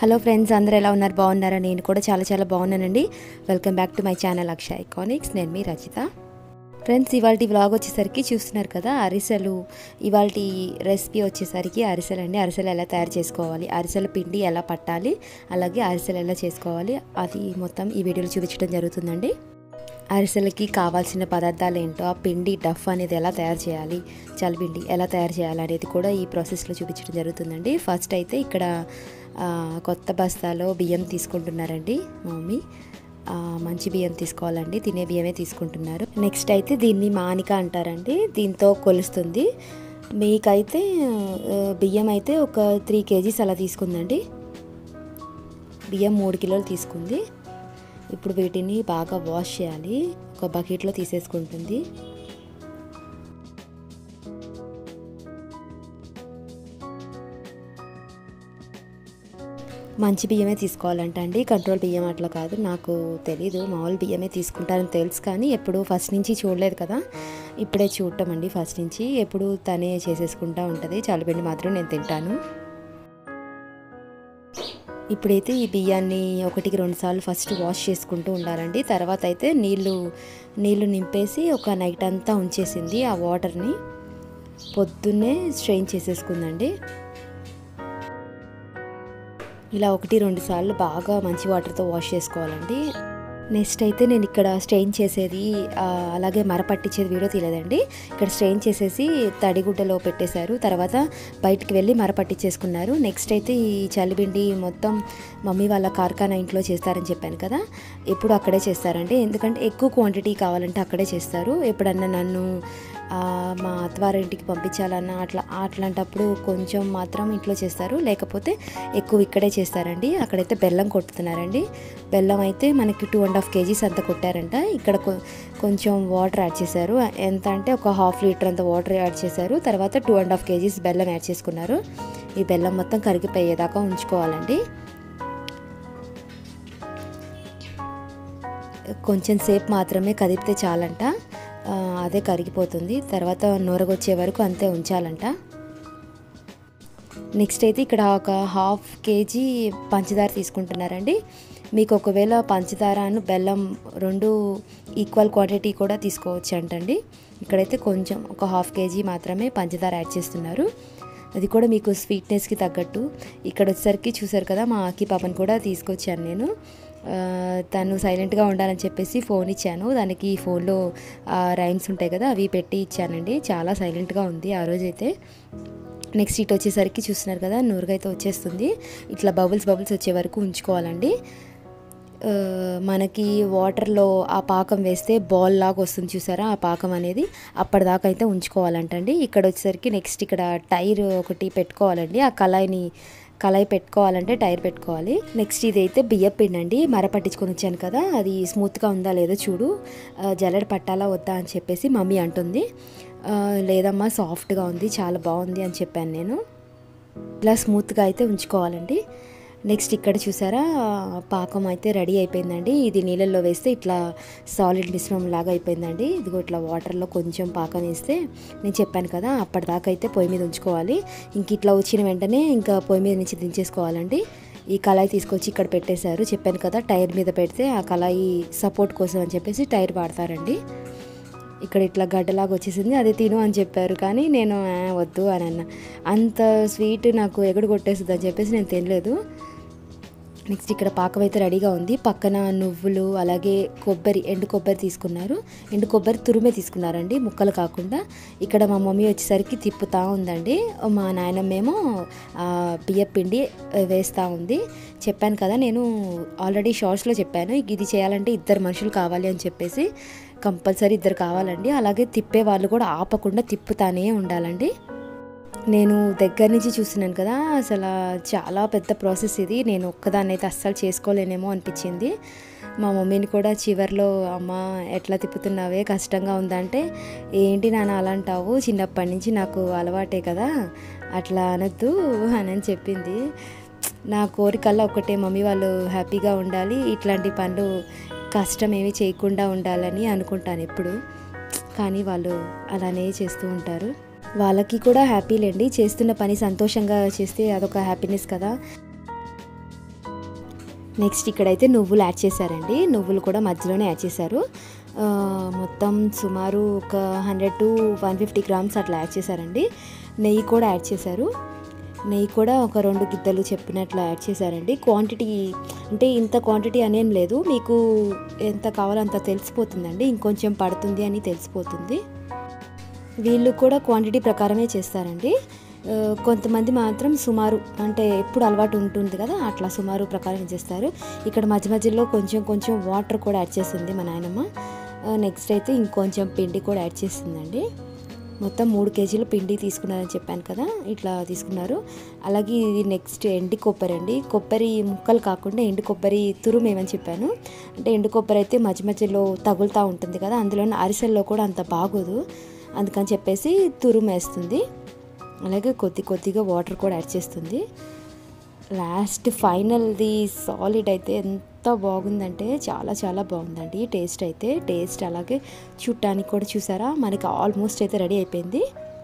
hello friends అందరూ ఎలా ఉన్నారు బాగున్నారా నేను కూడా చాలా చాలా బాగున్నానండి welcome back to my channel Akshay iconics నేను మీ రచిత ఫ్రెండ్స్ ఇవాళ వ్లాగ్ వచ్చేసరికి చూస్తున్నారు కదా అరిసెలు ఇవాళ రెసిపీ వచ్చేసరికి అరిసెలు అండి అరిసెలు ఎలా తయారు చేసుకోవాలి అరిసెల పిండి ఎలా పట్టాలి అలాగే అరిసెలు ఎలా చేసుకోవాలి అది మొత్తం ఈ వీడియోలో చూపించడం జరుగుతుందండి అరిసెలకి కావాల్సిన పదార్థాలు ఏంటో ఆ పిండి డఫ్ అనేది ఎలా తయారు చేయాలి చలిపిండి ఎలా తయారు చేయాలి అనేది కూడా ఈ ప్రాసెస్లో చూపించడం జరుగుతుందండి ఫస్ట్ అయితే ఇక్కడ ఆ, కొత్త బస్తాలో బియ్యం తీసుకుంటున్నారండి మా మమ్మీ ఆ, మంచి బియ్యం తీసుకోవాలండి తినే బియ్యమే తీసుకుంటున్నారు నెక్స్ట్ అయితే దీన్ని మానిక అంటారండి దీంతో కొలుస్తుంది మీకైతే ఆ, బియ్యం అయితే ఒక త్రీ కేజీస్ అలా తీసుకుందండి బియ్యం మూడు కిలోలు తీసుకుంది ఇప్పుడు వీటిని బాగా వాష్ చేయాలి ఒక బకెట్లో తీసేసుకుంటుంది మంచి బియ్యమే తీసుకోవాలంట అండి కంట్రోల్ బియ్యం అట్లా కాదు నాకు తెలీదు మామూలు బియ్యమే తీసుకుంటారని తెలుసు కానీ ఎప్పుడు ఫస్ట్ నుంచి చూడలేదు కదా ఇప్పుడే చూడటం అండి ఫస్ట్ నుంచి ఎప్పుడు తనే చేసేసుకుంటా ఉంటుంది చలిపిండి మాత్రం నేను తింటాను ఇప్పుడైతే ఈ బియ్యాన్ని ఒకటికి రెండు సార్లు ఫస్ట్ వాష్ చేసుకుంటూ ఉండాలండి తర్వాత అయితే నీళ్ళు నీళ్ళు నింపేసి ఒక నైట్ అంతా ఉంచేసింది ఆ వాటర్ని పొద్దున్నే స్ట్రెయిన్ చేసేసుకుందండి ఇలా ఒకటి రెండు సార్లు బాగా మంచి వాటర్తో వాష్ చేసుకోవాలండి నెక్స్ట్ అయితే నేను ఇక్కడ స్ట్రెయిన్ చేసేది ఆ, అలాగే మరపట్టించేది వీడియో తీయలేదండి ఇక్కడ స్ట్రెయిన్ చేసేసి తడిగుడ్డలో పెట్టేశారు తర్వాత బయటికి వెళ్ళి మరపట్టించేసుకున్నారు నెక్స్ట్ అయితే ఈ చలిపిండి మొత్తం మమ్మీ వాళ్ళ కార్ఖానా ఇంట్లో చేస్తారని చెప్పాను కదా ఎప్పుడు అక్కడే చేస్తారండి ఎందుకంటే ఎక్కువ క్వాంటిటీ కావాలంటే అక్కడే చేస్తారు ఎప్పుడన్నా నన్ను ఆ, మా అత్తవారింటికి పంపించాలన్నా అట్లా అట్లాంటప్పుడు కొంచెం మాత్రం ఇంట్లో చేస్తారు లేకపోతే ఎక్కువ ఇక్కడే చేస్తారండి అక్కడైతే బెల్లం కొట్టుతున్నారండి బెల్లం అయితే మనకి టూ అండ్ హాఫ్ కేజీస్ అంత కొట్టారంట ఇక్కడ కొ- కొంచెం వాటర్ యాడ్ చేశారు ఎంత అంటే ఒక హాఫ్ లీటర్ అంత వాటర్ యాడ్ చేశారు తర్వాత టూ అండ్ హాఫ్ కేజీస్ బెల్లం యాడ్ చేసుకున్నారు ఈ బెల్లం మొత్తం కరిగిపోయేదాకా ఉంచుకోవాలండి కొంచెం సేపు మాత్రమే కదిపితే చాలంట ఆ, అదే కరిగిపోతుంది తర్వాత నూరగొచ్చే వరకు అంతే ఉంచాలంట నెక్స్ట్ అయితే ఇక్కడ ఒక హాఫ్ కేజీ పంచదార తీసుకుంటున్నారండి మీకు ఒకవేళ పంచదారను బెల్లం రెండు ఈక్వల్ క్వాంటిటీ కూడా తీసుకోవచ్చు అంటండి ఇక్కడైతే కొంచెం ఒక హాఫ్ కేజీ మాత్రమే పంచదార యాడ్ చేస్తున్నారు అది కూడా మీకు స్వీట్నెస్కి తగ్గట్టు ఇక్కడ వచ్చేసరికి చూసారు కదా మా ఆకి పాపని కూడా తీసుకొచ్చాను నేను ఆ, తను సైలెంట్గా ఉండాలని చెప్పేసి ఫోన్ ఇచ్చాను దానికి ఫోన్లో రైమ్స్ ఉంటాయి కదా అవి పెట్టి ఇచ్చానండి చాలా సైలెంట్గా ఉంది ఆ రోజైతే నెక్స్ట్ ఇటు వచ్చేసరికి చూస్తున్నారు కదా నూరుగా అయితే వచ్చేస్తుంది ఇట్లా బబుల్స్ బబుల్స్ వచ్చే వరకు ఉంచుకోవాలండి ఆ, మనకి వాటర్లో ఆ పాకం వేస్తే బాల్ లాగా వస్తుంది చూసారా ఆ పాకం అనేది అప్పటిదాకా అయితే ఉంచుకోవాలంటండి ఇక్కడ వచ్చేసరికి నెక్స్ట్ ఇక్కడ టైర్ ఒకటి పెట్టుకోవాలండి ఆ కళాయిని కళాయి పెట్టుకోవాలంటే టైర్ పెట్టుకోవాలి నెక్స్ట్ ఇదైతే బియ్యం పిండి అండి మర పట్టించుకొని వచ్చాను కదా అది స్మూత్గా ఉందా లేదో చూడు ఆ, జల్లెడ పట్టాలా వద్దా అని చెప్పేసి మమ్మీ అంటుంది ఆ, లేదమ్మా సాఫ్ట్గా ఉంది చాలా బాగుంది అని చెప్పాను నేను ఇలా స్మూత్గా అయితే ఉంచుకోవాలండి నెక్స్ట్ ఇక్కడ చూసారా పాకం అయితే రెడీ అయిపోయిందండి ఇది నీళ్ళల్లో వేస్తే ఇట్లా సాలిడ్ మిశ్రమం లాగా అయిపోయిందండి ఇదిగో ఇట్లా వాటర్లో కొంచెం పాకం వేస్తే నేను చెప్పాను కదా అప్పటిదాకా అయితే పొయ్యి మీద ఉంచుకోవాలి ఇంక ఇట్లా వచ్చిన వెంటనే ఇంకా పొయ్యి మీద నుంచి దించేసుకోవాలండి ఈ కళాయి తీసుకొచ్చి ఇక్కడ పెట్టేశారు చెప్పాను కదా టైర్ మీద పెడితే ఆ కళాయి సపోర్ట్ కోసం అని చెప్పేసి టైర్ వాడతారండి ఇక్కడ ఇట్లా గడ్డలాగా వచ్చేసింది అది తిను అని చెప్పారు కానీ నేను "ఆ, వద్దు అని అన్న అంత స్వీట్ నాకు ఎగుడు కొట్టేస్తుంది అని చెప్పేసి నేను తినలేదు నెక్స్ట్ ఇక్కడ పాకం అయితే రెడీగా ఉంది పక్కన నువ్వులు అలాగే కొబ్బరి ఎండు కొబ్బరి తీసుకున్నారు ఎండు కొబ్బరి తురుమే తీసుకున్నారండి ముక్కలు కాకుండా ఇక్కడ మా మమ్మీ వచ్చేసరికి తిప్పుతా ఉందండి మా నాయనమ్మేమో ఆ, బియ్యం పిండి ఆ, వేస్తూ ఉంది చెప్పాను కదా నేను ఆల్రెడీ షార్ట్స్లో చెప్పాను ఇది చేయాలంటే ఇద్దరు మనుషులు కావాలి అని చెప్పేసి కంపల్సరీ ఇద్దరు కావాలండి అలాగే తిప్పే వాళ్ళు కూడా ఆపకుండా తిప్పుతానే ఉండాలండి నేను దగ్గర నుంచి చూస్తున్నాను కదా అసలు చాలా పెద్ద ప్రాసెస్ ఇది నేను ఒక్కదాన్ని అయితే అస్సలు చేసుకోలేనేమో అనిపించింది మా మమ్మీని కూడా చివర్లో అమ్మ ఎట్లా తిప్పుతున్నావే కష్టంగా ఉందంటే ఏంటి నాన్న అలా అంటావు చిన్నప్పటి నుంచి నాకు అలవాటే కదా అట్లా అనొద్దు అని అని చెప్పింది నా కోరికల్లా ఒకటే మమ్మీ వాళ్ళు హ్యాపీగా ఉండాలి ఇట్లాంటి పనులు కష్టం ఏమీ చేయకుండా ఉండాలని అనుకుంటాను ఎప్పుడు కానీ వాళ్ళు అలానే చేస్తూ ఉంటారు వాళ్ళకి కూడా హ్యాపీలేండి చేస్తున్న పని సంతోషంగా చేస్తే అదొక హ్యాపీనెస్ కదా నెక్స్ట్ ఇక్కడైతే నువ్వులు యాడ్ చేశారండి నువ్వులు కూడా మధ్యలోనే యాడ్ చేశారు ఆ, మొత్తం సుమారు ఒక hundred to one fifty grams అట్లా యాడ్ చేశారండి నెయ్యి కూడా యాడ్ చేశారు నెయ్యి కూడా ఒక రెండు గిద్దలు చెప్పినట్లు యాడ్ చేశారండి క్వాంటిటీ అంటే ఇంత క్వాంటిటీ అనేం లేదు మీకు ఎంత కావాలో అంత తెలిసిపోతుందండి ఇంకొంచెం పడుతుంది అని తెలిసిపోతుంది వీళ్ళు కూడా క్వాంటిటీ ప్రకారమే చేస్తారండి ఆ, కొంతమంది మాత్రం సుమారు అంటే ఎప్పుడు అలవాటు ఉంటుంది కదా అట్లా సుమారు ప్రకారం చేస్తారు ఇక్కడ మధ్య మధ్యలో కొంచెం కొంచెం వాటర్ కూడా యాడ్ చేస్తుంది మా నాయనమ్మ నెక్స్ట్ అయితే ఇంకొంచెం పిండి కూడా యాడ్ చేస్తుందండి మొత్తం మూడు కేజీలు పిండి తీసుకున్నారని చెప్పాను కదా ఇట్లా తీసుకున్నారు అలాగే ఇది నెక్స్ట్ ఎండి కొబ్బరి అండి కొబ్బరి ముక్కలు కాకుండా ఎండు కొబ్బరి తురుమేమని చెప్పాను అంటే ఎండు కొబ్బరి అయితే మధ్య మధ్యలో తగులుతూ ఉంటుంది కదా అందులో అరిసెల్లో కూడా అంత బాగోదు అందుకని చెప్పేసి తురుము వేస్తుంది అలాగే కొద్ది కొద్దిగా వాటర్ కూడా యాడ్ చేస్తుంది లాస్ట్ ఫైనల్ది సాలిడ్ అయితే ఎంత బాగుందంటే చాలా చాలా బాగుందండి టేస్ట్ అయితే టేస్ట్ అలాగే చూడటానికి కూడా చూసారా మనకి ఆల్మోస్ట్ అయితే రెడీ అయిపోయింది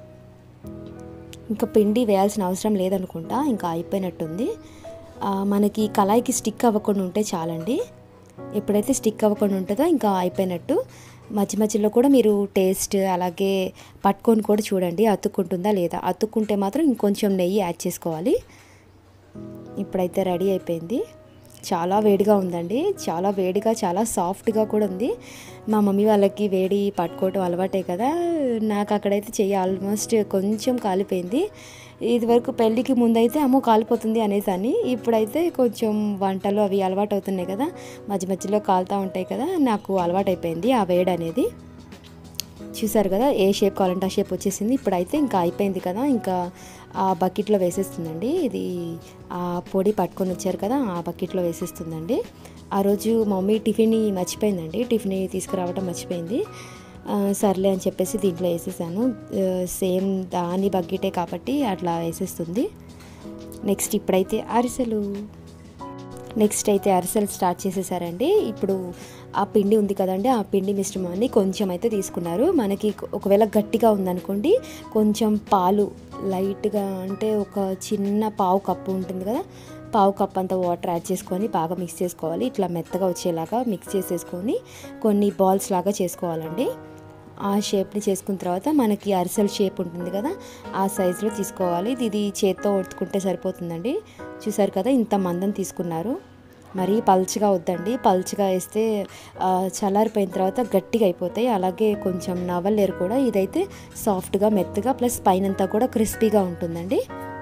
ఇంకా పిండి వేయాల్సిన అవసరం లేదనుకుంటా ఇంకా అయిపోయినట్టుంది ఆ, మనకి కళాయికి స్టిక్ అవ్వకుండా ఉంటే చాలండి ఎప్పుడైతే స్టిక్ అవ్వకుండా ఉంటుందో ఇంకా అయిపోయినట్టు మధ్య మధ్యలో కూడా మీరు టేస్ట్ అలాగే పట్టుకొని కూడా చూడండి అతుక్కుంటుందా లేదా అతుక్కుంటే మాత్రం ఇంకొంచెం నెయ్యి యాడ్ చేసుకోవాలి ఇప్పుడైతే రెడీ అయిపోయింది చాలా వేడిగా ఉందండి చాలా వేడిగా చాలా సాఫ్ట్గా కూడా ఉంది మా మమ్మీ వాళ్ళకి వేడి పట్టుకోవటం అలవాటే కదా నాకు అక్కడైతే చెయ్యి ఆల్మోస్ట్ కొంచెం కాలిపోయింది ఇది వరకు పెళ్ళికి ముందైతే అమ్మో కాలిపోతుంది అనేసాని ఇప్పుడైతే కొంచెం వంటలు అవి అలవాటు అవుతున్నాయి కదా మధ్య మధ్యలో కాలుతూ ఉంటాయి కదా నాకు అలవాటు అయిపోయింది ఆ వేడి అనేది చూసారు కదా ఏ షేప్ కావాలంటే ఆ షేప్ వచ్చేసింది ఇప్పుడైతే ఇంకా అయిపోయింది కదా ఇంకా ఆ బకెట్లో వేసేస్తుందండి ఇది ఆ పొడి పట్టుకొని వచ్చారు కదా ఆ బకెట్లో వేసేస్తుందండి ఆ రోజు మా మమ్మీ టిఫిన్ మర్చిపోయిందండి టిఫిన్ తీసుకురావటం మర్చిపోయింది ఆ, సర్లే అని చెప్పేసి దీంట్లో వేసేసాను ఆ, సేమ్ దాని బకెటే కాబట్టి అట్లా వేసేస్తుంది నెక్స్ట్ ఇప్పుడైతే అరిసెలు నెక్స్ట్ అయితే అరిసెలు స్టార్ట్ చేసేసారండి ఇప్పుడు ఆ పిండి ఉంది కదండి ఆ పిండి మిశ్రమాన్ని కొంచెం అయితే తీసుకున్నారు మనకి ఒకవేళ గట్టిగా ఉందనుకోండి కొంచెం పాలు లైట్గా అంటే ఒక చిన్న పావు కప్పు ఉంటుంది కదా పావు కప్ అంత వాటర్ యాడ్ చేసుకొని బాగా మిక్స్ చేసుకోవాలి ఇట్లా మెత్తగా వచ్చేలాగా మిక్స్ చేసేసుకొని కొన్ని బాల్స్ లాగా చేసుకోవాలండి ఆ షేప్ని చేసుకున్న తర్వాత మనకి అరిసెల షేప్ ఉంటుంది కదా ఆ సైజులో తీసుకోవాలి ఇది ఇది చేత్తో ఒత్తుకుంటే సరిపోతుందండి చూసారు కదా ఇంత మందం తీసుకున్నారు మరీ పల్చగా వద్దండి పల్చగా వేస్తే ఆ, చల్లారిపోయిన తర్వాత గట్టిగా అయిపోతాయి అలాగే కొంచెం నవ్వలేరు కూడా ఇదైతే సాఫ్ట్గా మెత్తగా ప్లస్ పైనంతా కూడా క్రిస్పీగా ఉంటుందండి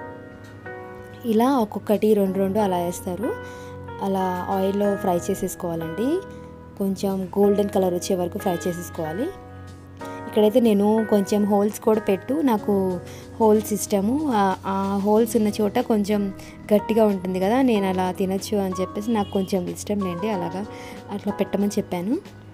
ఇలా ఒక్కొక్కటి రెండు రెండు అలా వేస్తారు అలా ఆయిల్లో ఫ్రై చేసేసుకోవాలండి కొంచెం గోల్డెన్ కలర్ వచ్చే వరకు ఫ్రై చేసేసుకోవాలి ఇక్కడైతే నేను కొంచెం హోల్స్ కూడా పెట్టు నాకు హోల్స్ ఇష్టము ఆ- ఆ హోల్స్ ఉన్న చోట కొంచెం గట్టిగా ఉంటుంది కదా నేను అలా తినచ్చు అని చెప్పేసి నాకు కొంచెం ఇష్టం లేండి అలాగా అట్లా పెట్టమని చెప్పాను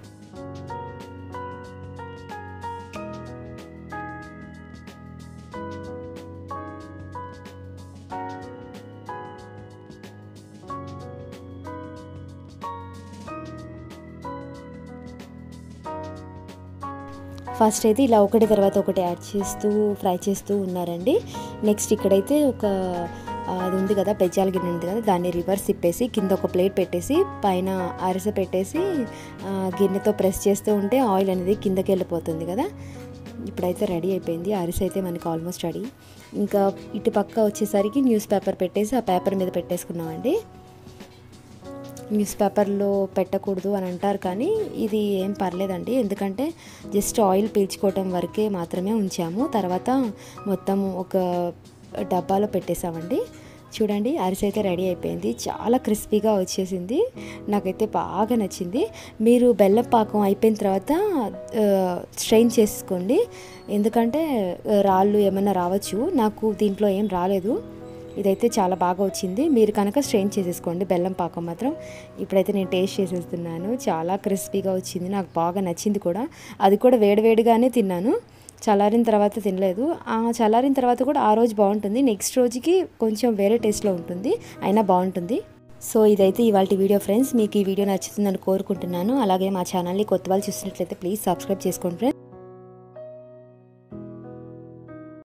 ఫస్ట్ అయితే ఇలా ఒకటి తర్వాత ఒకటి యాడ్ చేస్తూ ఫ్రై చేస్తూ ఉన్నారండి నెక్స్ట్ ఇక్కడైతే ఒక ఆ, అది ఉంది కదా పెజ్జాల గిన్నె ఉంది కదా దాన్ని రివర్స్ తిప్పేసి కింద ఒక ప్లేట్ పెట్టేసి పైన అరిసె పెట్టేసి ఆ, గిన్నెతో ప్రెస్ చేస్తూ ఉంటే ఆయిల్ అనేది కిందకి వెళ్ళిపోతుంది కదా ఇప్పుడైతే రెడీ అయిపోయింది అరిసె అయితే మనకి ఆల్మోస్ట్ రెడీ ఇంకా ఇటు పక్క వచ్చేసరికి న్యూస్ పేపర్ పెట్టేసి ఆ పేపర్ మీద పెట్టేసుకున్నామండి న్యూస్ పేపర్లో పెట్టకూడదు అని అంటారు కానీ ఇది ఏం పర్లేదండి ఎందుకంటే జస్ట్ ఆయిల్ పీల్చుకోవటం వరకే మాత్రమే ఉంచాము తర్వాత మొత్తం ఒక డబ్బాలో పెట్టేసామండి చూడండి అరిసె అయితే రెడీ అయిపోయింది చాలా క్రిస్పీగా వచ్చేసింది నాకైతే బాగా నచ్చింది మీరు బెల్లం పాకం అయిపోయిన తర్వాత స్ట్రెయిన్ చేసుకోండి ఎందుకంటే ఆ, రాళ్ళు ఏమైనా రావచ్చు నాకు దీంట్లో ఏం రాలేదు ఇదైతే చాలా బాగా వచ్చింది మీరు కనుక స్ట్రెయిన్ చేసేసుకోండి బెల్లం పాకం మాత్రం ఇప్పుడైతే నేను టేస్ట్ చేసేస్తున్నాను చాలా క్రిస్పీగా వచ్చింది నాకు బాగా నచ్చింది కూడా అది కూడా వేడివేడిగానే తిన్నాను చల్లారిన తర్వాత తినలేదు ఆ చల్లారిన తర్వాత కూడా ఆ రోజు బాగుంటుంది నెక్స్ట్ రోజుకి కొంచెం వేరే టేస్ట్లో ఉంటుంది అయినా బాగుంటుంది సో ఇదైతే ఇవాళ వీడియో ఫ్రెండ్స్ మీకు ఈ వీడియో నచ్చుతుందని కోరుకుంటున్నాను అలాగే మా ఛానల్ని కొత్త వాళ్ళు చూసినట్లయితే ప్లీజ్ సబ్స్క్రైబ్ చేసుకోండి ఫ్రెండ్స్